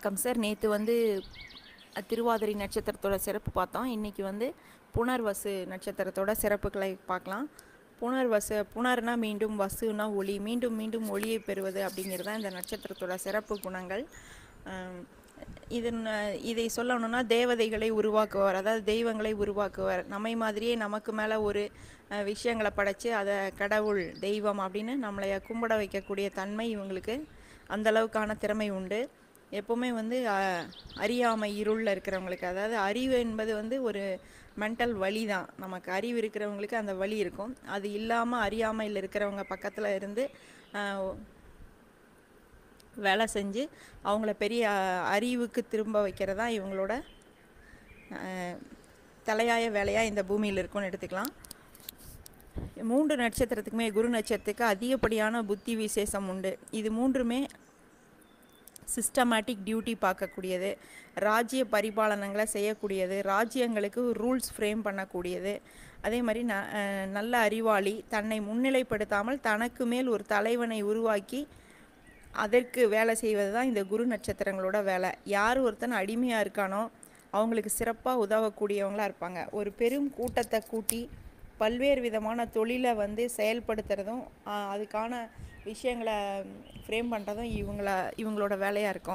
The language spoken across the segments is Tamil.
வணக்கம் சார் நேற்று வந்து அஹ், திருவாதிரை நட்சத்திரத்தோட சிறப்பு பார்த்தோம் இன்றைக்கி வந்து புனர்வசு நட்சத்திரத்தோட சிறப்புகளை பார்க்கலாம் புனர்வசு புனர்னா மீண்டும் வசுனா ஒளி மீண்டும் மீண்டும் ஒளியை பெறுவது அப்படிங்கிறது தான் இந்த நட்சத்திரத்தோட சிறப்பு குணங்கள் அஹ், இதன் அஹ், இதை சொல்லணும்னா தேவதைகளை உருவாக்குவார் அதாவது தெய்வங்களை உருவாக்குவார் நம்மை மாதிரியே நமக்கு மேலே ஒரு அஹ், விஷயங்களை படைச்சு அதை கடவுள் தெய்வம் அப்படின்னு நம்மளை கும்பிட வைக்கக்கூடிய தன்மை இவங்களுக்கு அந்த அளவுக்கான திறமை உண்டு எப்போவுமே வந்து அஹ், அறியாமை இருளில் இருக்கிறவங்களுக்கு அதாவது அறிவு என்பது வந்து ஒரு மென்டல் வலி தான் நமக்கு அறிவு இருக்கிறவங்களுக்கு அந்த வலி இருக்கும் அது இல்லாமல் அறியாமையில் இருக்கிறவங்க பக்கத்தில் இருந்து அஹ், வேலை செஞ்சு அவங்கள பெரிய அஹ், அறிவுக்கு திரும்ப வைக்கிறதா இவங்களோட அஹ், தலையாய வேலையாக இந்த பூமியில் இருக்கும்னு எடுத்துக்கலாம் மூன்று நட்சத்திரத்துக்குமே குரு நட்சத்திரத்துக்கு அதிகப்படியான புத்தி விசேஷம் உண்டு இது மூன்றுமே சிஸ்டமேட்டிக் டியூட்டி பார்க்கக்கூடியது ராஜ்ய பரிபாலனங்களை செய்யக்கூடியது ராஜ்யங்களுக்கு ரூல்ஸ் ஃப்ரேம் பண்ணக்கூடியது அதே மாதிரி ந அஹ் நல்ல அறிவாளி தன்னை முன்னிலைப்படுத்தாமல் தனக்கு மேல் ஒரு தலைவனை உருவாக்கி அதற்கு வேலை செய்வது தான் இந்த குரு நட்சத்திரங்களோட வேலை யார் ஒருத்தன் அடிமையாக இருக்கானோ அவங்களுக்கு சிறப்பாக உதவக்கூடியவங்களா இருப்பாங்க ஒரு பெரும் கூட்டத்தை கூட்டி பல்வேறு விதமான தொழிலை வந்து செயல்படுத்துறதும் ஆஹ், அதுக்கான விஷயங்களை ஃப்ரேம் பண்ணுறதும் இவங்கள இவங்களோட வேலையாக இருக்கும்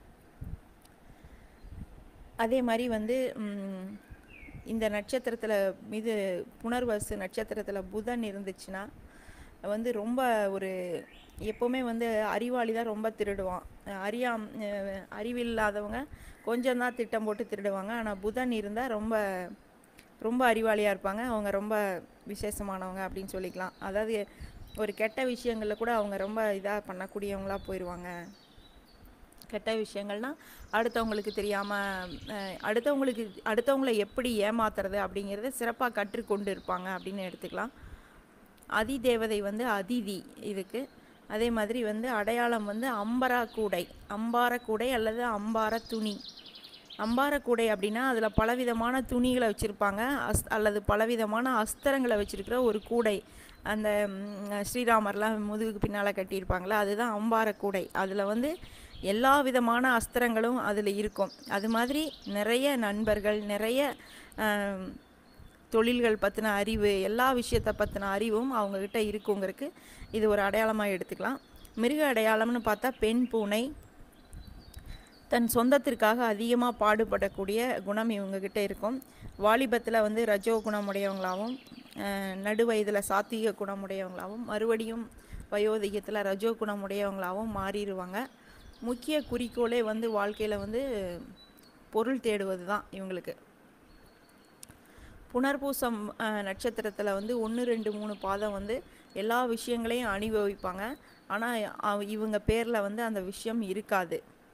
அதே மாதிரி வந்து ம், இந்த நட்சத்திரத்தில் மீது புனர்வசு நட்சத்திரத்தில் புதன் இருந்துச்சுன்னா வந்து ரொம்ப ஒரு எப்போவுமே வந்து அறிவாளி தான் ரொம்ப திருடுவான் அஹ் அறியாம் அஹ் அறிவில்லாதவங்க கொஞ்சம் தான் திட்டம் போட்டு திருடுவாங்க ஆனால் புதன் இருந்தால் ரொம்ப ரொம்ப அறிவாளியாக இருப்பாங்க அவங்க ரொம்ப விசேஷமானவங்க அப்படின்னு சொல்லிக்கலாம் அதாவது ஒரு கெட்ட விஷயங்களில் கூட அவங்க ரொம்ப இதாக பண்ணக்கூடியவங்களா போயிடுவாங்க கெட்ட விஷயங்கள்னா அடுத்தவங்களுக்கு தெரியாமல் அடுத்தவங்களுக்கு அடுத்தவங்களை எப்படி ஏமாத்துறது அப்படிங்கிறத சிறப்பாக கற்றுக்கொண்டு இருப்பாங்க அப்படின்னு எடுத்துக்கலாம் அதி தேவதை வந்து அதிதி இதுக்கு அதே மாதிரி வந்து அடையாளம் வந்து அம்பரா கூடை அம்பார கூடை அல்லது அம்பார துணி அம்பார கூடை அப்படின்னா அதில் பலவிதமான துணிகளை வச்சுருப்பாங்க அஸ் அல்லது பலவிதமான அஸ்திரங்களை வச்சுருக்கிற ஒரு கூடை அந்த ம், ஸ்ரீராமர்லாம் முதுகுக்கு பின்னால் கட்டியிருப்பாங்களா அதுதான் அம்பார கூடை அதில் வந்து எல்லா விதமான அஸ்திரங்களும் அதில் இருக்கும் அது மாதிரி நிறைய நண்பர்கள் நிறைய ஆம், தொழில்கள் பற்றின அறிவு எல்லா விஷயத்தை பற்றின அறிவும் அவங்கக்கிட்ட இருக்குங்கிறதுக்கு இது ஒரு அடையாளமாக எடுத்துக்கலாம் மிருக அடையாளம்னு பார்த்தா பெண் பூனை தன் சொந்தத்திற்காக அதிகமாக பாடுபடக்கூடிய குணம் இவங்கக்கிட்ட இருக்கும் வாலிபத்தில் வந்து ரஜோ குணமுடையவங்களாகவும் அஹ், நடுவயதில் சாத்வீக குணமுடையவங்களாகவும் மறுபடியும் வயோதிகத்தில் ரஜோ குணமுடையவங்களாகவும் மாறிடுவாங்க முக்கிய குறிக்கோளே வந்து வாழ்க்கையில் வந்து பொருள் தேடுவது தான் இவங்களுக்கு புனர்பூசம் நட்சத்திரத்தில் வந்து ஒன்று ரெண்டு மூணு பாதம் வந்து எல்லா விஷயங்களையும் அனுபவிப்பாங்க ஆனால் இவங்க பேரில் வந்து அந்த விஷயம் இருக்காது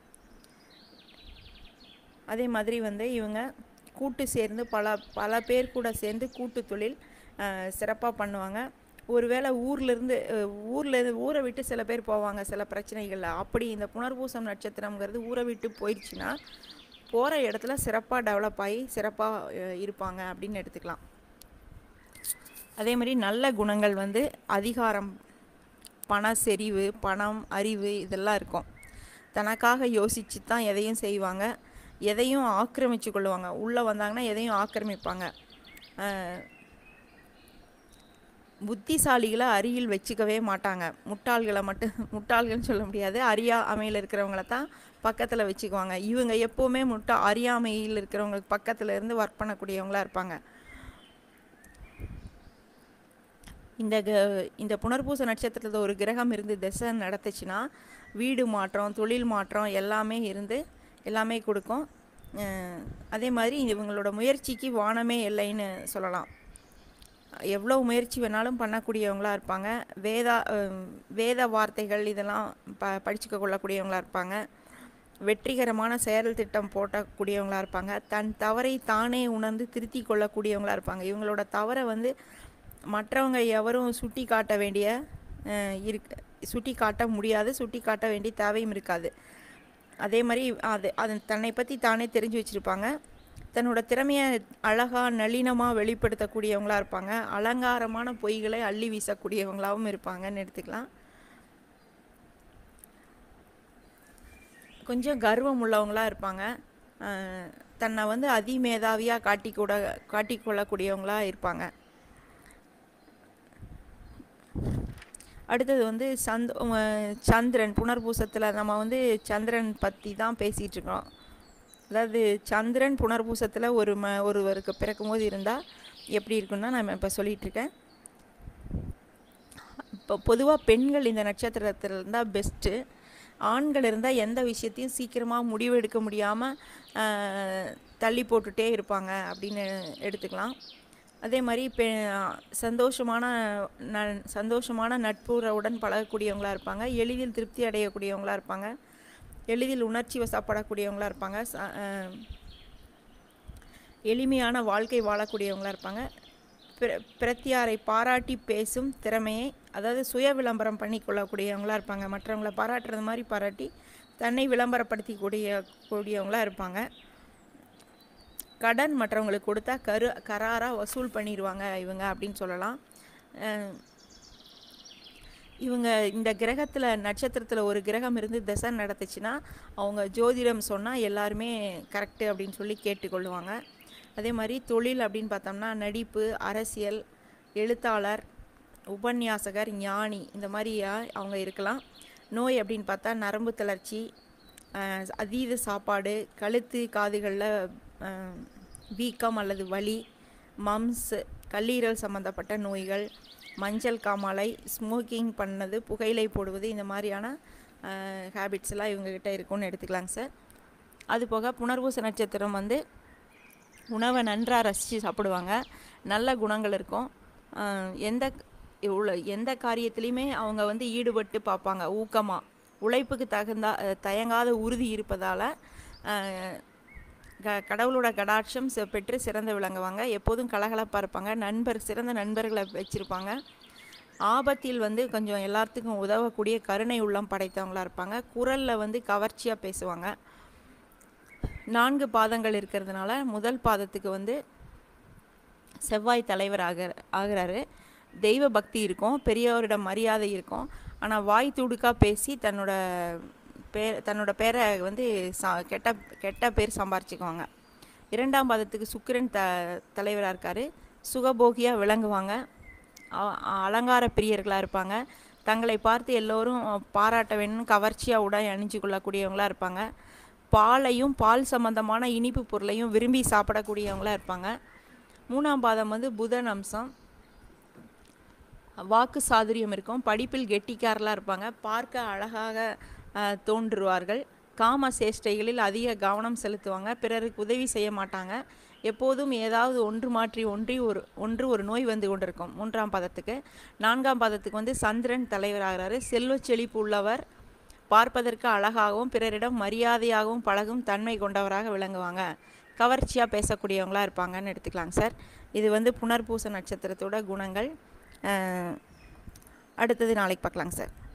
அதே மாதிரி வந்து இவங்க கூட்டு சேர்ந்து பல பல பேர் கூட சேர்ந்து கூட்டு தொழில் சிறப்பாக பண்ணுவாங்க ஒருவேளை ஊர்லேருந்து ஊரில் ஊரை விட்டு சில பேர் போவாங்க சில பிரச்சனைகளில் அப்படி இந்த புனர்பூசம் நட்சத்திரம்ங்கிறது ஊரை விட்டு போயிடுச்சுன்னா போகிற இடத்துல சிறப்பாக டெவலப் ஆகி சிறப்பாக இருப்பாங்க அப்படின்னு எடுத்துக்கலாம் அதே மாதிரி நல்ல குணங்கள் வந்து அதிகாரம் பண செறிவு பணம் அறிவு இதெல்லாம் இருக்கும் தனக்காக யோசித்து தான் எதையும் செய்வாங்க எதையும் ஆக்கிரமிச்சு கொள்ளுவாங்க உள்ளே வந்தாங்கன்னா எதையும் ஆக்கிரமிப்பாங்க அஹ், புத்திசாலிகளை அருகில் வச்சுக்கவே மாட்டாங்க முட்டாள்களை மட்டும் முட்டாள்கள்னு சொல்ல முடியாது அறியா அமையில் இருக்கிறவங்கள தான் பக்கத்தில் வச்சுக்குவாங்க இவங்க எப்போவுமே முட்டா அறியாமையில் இருக்கிறவங்களுக்கு பக்கத்தில் இருந்து ஒர்க் பண்ணக்கூடியவங்களா இருப்பாங்க இந்த க இந்த புனர்பூச நட்சத்திரத்தில் ஒரு கிரகம் இருந்து திசை நடத்துச்சுன்னா வீடு மாற்றம் தொழில் மாற்றம் எல்லாமே இருந்து எல்லாமே கொடுக்கும் அஹ் அதே மாதிரி இவங்களோட முயற்சிக்கு வானமே இல்லைன்னு சொல்லலாம் எவ்வளோ முயற்சி வேணாலும் பண்ணக்கூடியவங்களா இருப்பாங்க வேதா அஹ் வேத வார்த்தைகள் இதெல்லாம் ப படிச்சுக்க கொள்ளக்கூடியவங்களா இருப்பாங்க வெற்றிகரமான செயல் திட்டம் போட்டக்கூடியவங்களா இருப்பாங்க தன் தவறை தானே உணர்ந்து திருத்தி கொள்ளக்கூடியவங்களா இருப்பாங்க இவங்களோட தவறை வந்து மற்றவங்க எவரும் சுட்டி காட்ட வேண்டிய அஹ், இருக்கு சுட்டி காட்ட முடியாது சுட்டி காட்ட வேண்டிய தேவையும் இருக்காது அதே மாதிரி அது அது தன்னை பற்றி தானே தெரிஞ்சு வச்சுருப்பாங்க தன்னோட திறமையை அழகாக நளினமாக வெளிப்படுத்தக்கூடியவங்களா இருப்பாங்க அலங்காரமான பொய்களை அள்ளி வீசக்கூடியவங்களாகவும் இருப்பாங்கன்னு எடுத்துக்கலாம் கொஞ்சம் கர்வம் உள்ளவங்களாக இருப்பாங்க அஹ், தன்னை வந்து அதிமேதாவியாக காட்டிக்கூட காட்டிக்கொள்ளக்கூடியவங்களாக இருப்பாங்க அடுத்தது வந்து சந்த் அஹ் சந்திரன் புனர்பூசத்தில் நம்ம வந்து சந்திரன் பற்றி தான் பேசிகிட்டு இருக்கோம் அதாவது சந்திரன் புனர்பூசத்தில் ஒரு ம ஒருவருக்கு பிறக்கும்போது இருந்தால் எப்படி இருக்குன்னா நான் இப்போ சொல்லிகிட்டு இருக்கேன் இப்போ பொதுவாக பெண்கள் இந்த நட்சத்திரத்தில் இருந்தால் பெஸ்ட்டு ஆண்கள் இருந்தால் எந்த விஷயத்தையும் சீக்கிரமாக முடிவெடுக்க முடியாமல் தள்ளி போட்டுட்டே இருப்பாங்க அப்படின்னு எடுத்துக்கலாம் அதே மாதிரி பெ சந்தோஷமான ந சந்தோஷமான நட்புறவுடன் பழகக்கூடியவங்களா இருப்பாங்க எளிதில் திருப்தி அடையக்கூடியவங்களா இருப்பாங்க எளிதில் உணர்ச்சி வசப்படக்கூடியவங்களா இருப்பாங்க ச- அஹ், எளிமையான வாழ்க்கை வாழக்கூடியவங்களா இருப்பாங்க பிர- பிரத்தியாரை பாராட்டி பேசும் திறமையை அதாவது சுய விளம்பரம் பண்ணி கொள்ளக்கூடியவங்களா இருப்பாங்க மற்றவங்கள பாராட்டுறது மாதிரி பாராட்டி தன்னை விளம்பரப்படுத்தி கூடிய கூடியவங்களா இருப்பாங்க கடன் மற்றவங்களுக்கு கொடுத்தா கரு கராராக வசூல் பண்ணிடுவாங்க இவங்க அப்படின்னு சொல்லலாம் அஹ் இவங்க இந்த கிரகத்தில் நட்சத்திரத்தில் ஒரு கிரகம் இருந்து திசை நடத்துச்சுன்னா அவங்க ஜோதிடம் சொன்னால் எல்லாருமே கரெக்டு அப்படின்னு சொல்லி கேட்டுக்கொள்ளுவாங்க அதே மாதிரி தொழில் அப்படின்னு பார்த்தோம்னா நடிப்பு அரசியல் எழுத்தாளர் உபன்யாசகர் ஞானி இந்த மாதிரி ஆ- அவங்க இருக்கலாம் நோய் அப்படின்னு பார்த்தா நரம்பு தளர்ச்சி அஹ், அதீத சாப்பாடு கழுத்து காதுகளில் வீக்கம் அல்லது வலி மம்ஸ் கல்லீரல் சம்மந்தப்பட்ட நோய்கள் மஞ்சள் காமாலை ஸ்மோக்கிங் பண்ணது புகையிலை போடுவது இந்த மாதிரியான ஹேபிட்ஸ் எல்லாம் இவங்ககிட்ட இருக்கும்னு எடுத்துக்கலாங்க சார் அது போக புனர்பூச நட்சத்திரம் வந்து உணவை நன்றாக ரசித்து சாப்பிடுவாங்க நல்ல குணங்கள் இருக்கும் ஆஹ் எந்த உள்ள எந்த காரியத்திலையுமே அவங்க வந்து ஈடுபட்டு பார்ப்பாங்க ஊக்கமாக உழைப்புக்கு தகுந்தா அஹ் தயங்காத உறுதி இருப்பதால் க கடவுளோட கடாட்சம் சி- பெற்று சிறந்து விளங்குவாங்க எப்போதும் கலகலப்பாக இருப்பாங்க நண்பர் சிறந்த நண்பர்களை வச்சுருப்பாங்க ஆபத்தில் வந்து கொஞ்சம் எல்லாத்துக்கும் உதவக்கூடிய கருணை உள்ளம் படைத்தவங்களா இருப்பாங்க குரலில் வந்து கவர்ச்சியாக பேசுவாங்க நான்கு பாதங்கள் இருக்கிறதுனால முதல் பாதத்துக்கு வந்து செவ்வாய் தலைவர் ஆக ஆகிறாரு தெய்வ பக்தி இருக்கும் பெரியவரிடம் மரியாதை இருக்கும் ஆனால் வாய் துடுக்கா பேசி தன்னோட பேர் தன்னோட பேரை வந்து சா கெட்ட கெட்ட பேர் சம்பாரிச்சுக்குவாங்க இரண்டாம் பாதத்துக்கு சுக்கிரன் த தலைவராக இருக்கார் சுகபோகியாக விளங்குவாங்க அ- அலங்கார பிரியர்களாக இருப்பாங்க தங்களை பார்த்து எல்லோரும் பாராட்ட வேணும்னு கவர்ச்சியாக உடை அணிஞ்சு கொள்ளக்கூடியவங்களா இருப்பாங்க பாலையும் பால் சம்பந்தமான இனிப்பு பொருளையும் விரும்பி சாப்பிடக்கூடியவங்களா இருப்பாங்க மூணாம் பாதம் வந்து புதன் அம்சம் வாக்கு சாதுரியம் இருக்கும் படிப்பில் கெட்டிக்காரலாக இருப்பாங்க பார்க்க அழகாக அஹ், தோன்றுவார்கள் காம சேஷ்டைகளில் அதிக கவனம் செலுத்துவாங்க பிறருக்கு உதவி செய்ய மாட்டாங்க எப்போதும் ஏதாவது ஒன்று மாற்றி ஒன்றி ஒரு ஒன்று ஒரு நோய் வந்து கொண்டிருக்கும் மூன்றாம் பாதத்துக்கு நான்காம் பாதத்துக்கு வந்து சந்திரன் தலைவராகிறாரு செல்வச் செழிப்பு உள்ளவர் பார்ப்பதற்கு அழகாகவும் பிறரிடம் மரியாதையாகவும் பழகும் தன்மை கொண்டவராக விளங்குவாங்க கவர்ச்சியாக பேசக்கூடியவங்களா இருப்பாங்கன்னு எடுத்துக்கலாங்க சார் இது வந்து புனர்பூச நட்சத்திரத்தோட குணங்கள் அஹ், அடுத்தது நாளைக்கு பார்க்கலாங்க சார்